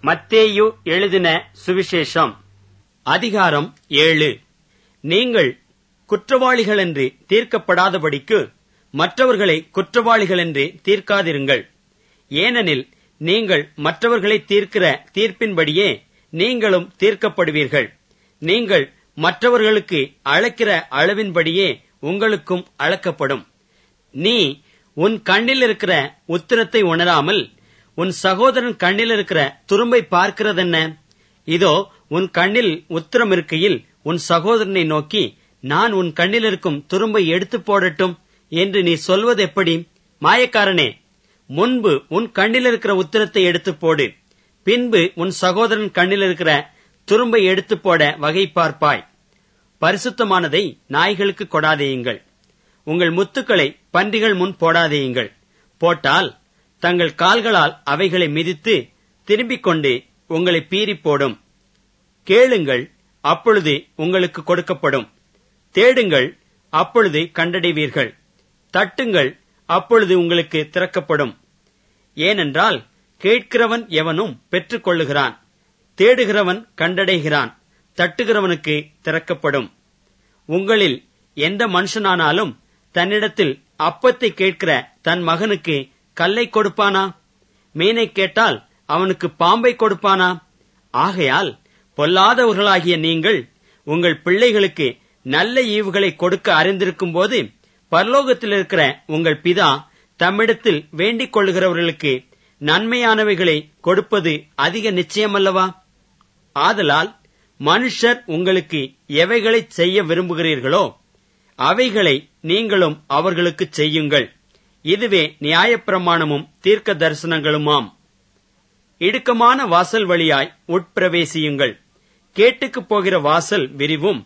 மத்தேயு எழுதின சுவிசேஷம் அதிகாரம் ஏழு நீங்கள் குற்றவாளிகள் என்று தீர்க்கப்படாதபடிக்கு மற்றவர்களை குற்றவாளிகள் என்று தீர்க்காதிருங்கள் ஏனெனில் நீங்கள் மற்றவர்களை தீர்க்கிற தீர்ப்பின்படியே நீங்களும் தீர்க்கப்படுவீர்கள் நீங்கள் மற்றவர்களுக்கு அளக்கிற அளவின்படியே உங்களுக்கும் அளக்கப்படும் நீ உன் கண்ணில் இருக்கிற உத்திரத்தை உணராமல் உன் சகோதரன் கண்ணில் இருக்கிற துரும்பை பார்க்கிறதென்ன இதோ உன் கண்ணில் உத்திரம் இருக்கையில் உன் சகோதரனை நோக்கி நான் உன் கண்ணில் இருக்கும் துரும்பை எடுத்து போடட்டும் என்று நீ சொல்வது எப்படி மாயக்காரனே முன்பு உன் கண்ணில் இருக்கிற உத்திரத்தை எடுத்து போடு பின்பு உன் சகோதரன் கண்ணில் இருக்கிற துரும்பை எடுத்து போட வகை பார்ப்பாய் பரிசுத்தமானதை நாய்களுக்கு கொடாதேயுங்கள் உங்கள் முத்துக்களை பன்றிகள் முன் போடாதேயுங்கள் போட்டால் தங்கள் கால்களால் அவைகளை மிதித்து திரும்பிக் கொண்டு உங்களை பீறி போடும் கேளுங்கள் அப்பொழுது உங்களுக்கு கொடுக்கப்படும் தேடுங்கள் அப்பொழுது கண்டடைவீர்கள் தட்டுங்கள் அப்பொழுது உங்களுக்கு திறக்கப்படும் ஏனென்றால் கேட்கிறவன் எவனும் பெற்றுக்கொள்ளுகிறான் தேடுகிறவன் கண்டடைகிறான் தட்டுகிறவனுக்கு திறக்கப்படும் உங்களில் எந்த மனுஷனானாலும் தன்னிடத்தில் அப்பத்தை கேட்கிற தன் மகனுக்கு கல்லை கொடுப்பானா மீனை கேட்டால் அவனுக்கு பாம்பை கொடுப்பானா ஆகையால் பொல்லாதவர்களாகிய நீங்கள் உங்கள் பிள்ளைகளுக்கு நல்ல ஈவுகளை கொடுக்க அறிந்திருக்கும் போது பரலோகத்தில் இருக்கிற உங்கள் பிதா தம்மிடத்தில் வேண்டிக் கொள்ளுகிறவர்களுக்கு நன்மையானவைகளை கொடுப்பது அதிக நிச்சயமல்லவா ஆதலால் மனுஷர் உங்களுக்கு எவைகளை செய்ய விரும்புகிறீர்களோ அவைகளை நீங்களும் அவர்களுக்கு செய்யுங்கள் இதுவே நியாயப்பிரமாணமும் தீர்க்க தரிசனங்களுமாம் இடுக்கமான வாசல் வழியாய் உட்பிரவேசியுங்கள் கேட்டுக்குப் போகிற வாசல் விரிவும்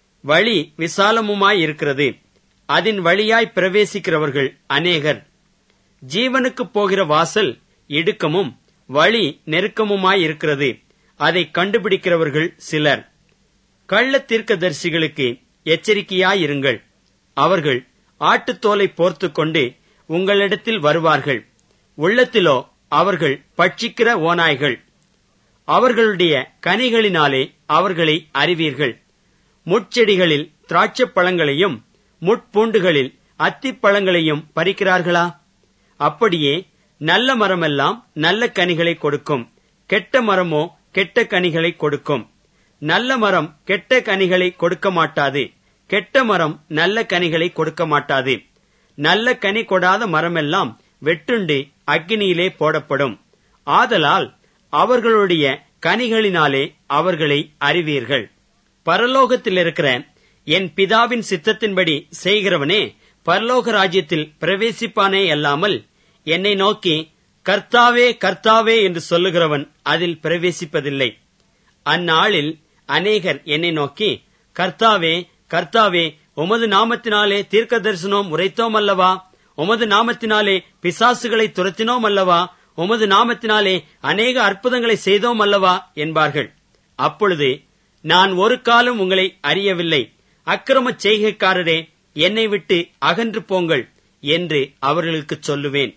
வழி விசாலமுமாயிருக்கிறது அதன் வழியாய் பிரவேசிக்கிறவர்கள் அநேகர் ஜீவனுக்குப் போகிற வாசல் இடுக்கமும் வழி நெருக்கமுமாயிருக்கிறது அதை கண்டுபிடிக்கிறவர்கள் சிலர் கள்ள தீர்க்கதரிசிகளுக்கு எச்சரிக்கையாயிருங்கள் அவர்கள் ஆட்டுத்தோலை போர்த்து கொண்டு உங்களிடத்தில் வருவார்கள் உள்ளத்திலோ அவர்கள் பட்சிக்கிற ஓநாய்கள் அவர்களுடைய கனிகளினாலே அவர்களை அறிவீர்கள் முட்செடிகளில் திராட்சைப் பழங்களையும் முட்பூண்டுகளில் அத்திப்பழங்களையும் பறிக்கிறார்களா அப்படியே நல்ல மரமெல்லாம் நல்ல கனிகளை கொடுக்கும் கெட்ட மரமோ கெட்ட கனிகளை கொடுக்கும் நல்ல மரம் கெட்ட கனிகளை கொடுக்க மாட்டாது கெட்ட மரம் நல்ல கனிகளை கொடுக்க மாட்டாது நல்ல கனி கொடாத மரமெல்லாம் வெட்டுண்டு அக்கினியிலே போடப்படும் ஆதலால் அவர்களுடைய கனிகளினாலே அவர்களை அறிவீர்கள் பரலோகத்தில் இருக்கிற என் பிதாவின் சித்தத்தின்படி செய்கிறவனே பரலோக ராஜ்யத்தில் பிரவேசிப்பானே அல்லாமல் என்னை நோக்கி கர்த்தாவே கர்த்தாவே என்று சொல்லுகிறவன் அதில் பிரவேசிப்பதில்லை அந்நாளில் அநேகர் என்னை நோக்கி கர்த்தாவே கர்த்தாவே உமது நாமத்தினாலே தீர்க்க தரிசனம் உரைத்தோம் அல்லவா உமது நாமத்தினாலே பிசாசுகளை துரத்தினோம் அல்லவா உமது நாமத்தினாலே அநேக அற்புதங்களை செய்தோம் அல்லவா என்பார்கள் அப்பொழுது நான் ஒரு காலம் உங்களை அறியவில்லை அக்கிரம செய்கைக்காரரே என்னை விட்டு அகன்று போங்கள் என்று அவர்களுக்குச் சொல்லுவேன்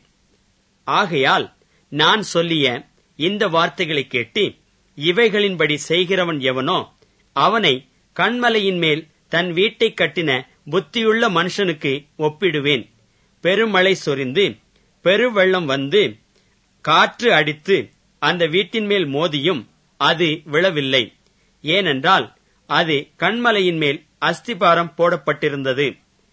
ஆகையால் நான் சொல்லிய இந்த வார்த்தைகளை கேட்டு இவைகளின்படி செய்கிறவன் எவனோ அவனை கண்மலையின் மேல் தன் வீட்டை கட்டின புத்தியுள்ள மனுஷனுக்கு ஒப்பிடுவேன் பெருமழை சொரிந்து பெருவெள்ளம் வந்து காற்று அடித்து அந்த வீட்டின் மேல் மோதியும் அது விழவில்லை ஏனென்றால் அது கண்மலையின் மேல் அஸ்திபாரம் போடப்பட்டிருந்தது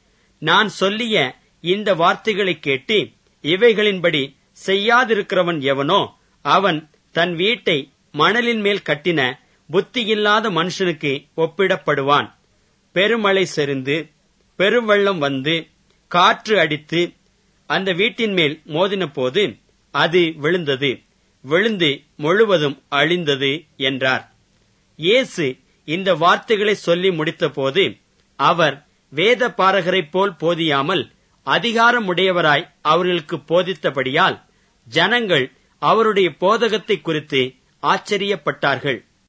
நான் சொல்லிய இந்த வார்த்தைகளை கேட்டு இவைகளின்படி செய்யாதிருக்கிறவன் எவனோ அவன் தன் வீட்டை மணலின் மேல் கட்டின புத்தியில்லாத மனுஷனுக்கு ஒப்பிடப்படுவான் பெருமழை செறிந்து பெருவெள்ளம் வந்து காற்று அடித்து அந்த வீட்டின் மேல் மோதின போது அது விழுந்தது விழுந்து முழுவதும் அழிந்தது என்றார் இயேசு இந்த வார்த்தைகளை சொல்லி முடித்தபோது அவர் வேத பாரகரைப் போல் போதியாமல் அதிகாரமுடையவராய் அவர்களுக்கு போதித்தபடியால் ஜனங்கள் அவருடைய போதகத்தை குறித்து ஆச்சரியப்பட்டார்கள்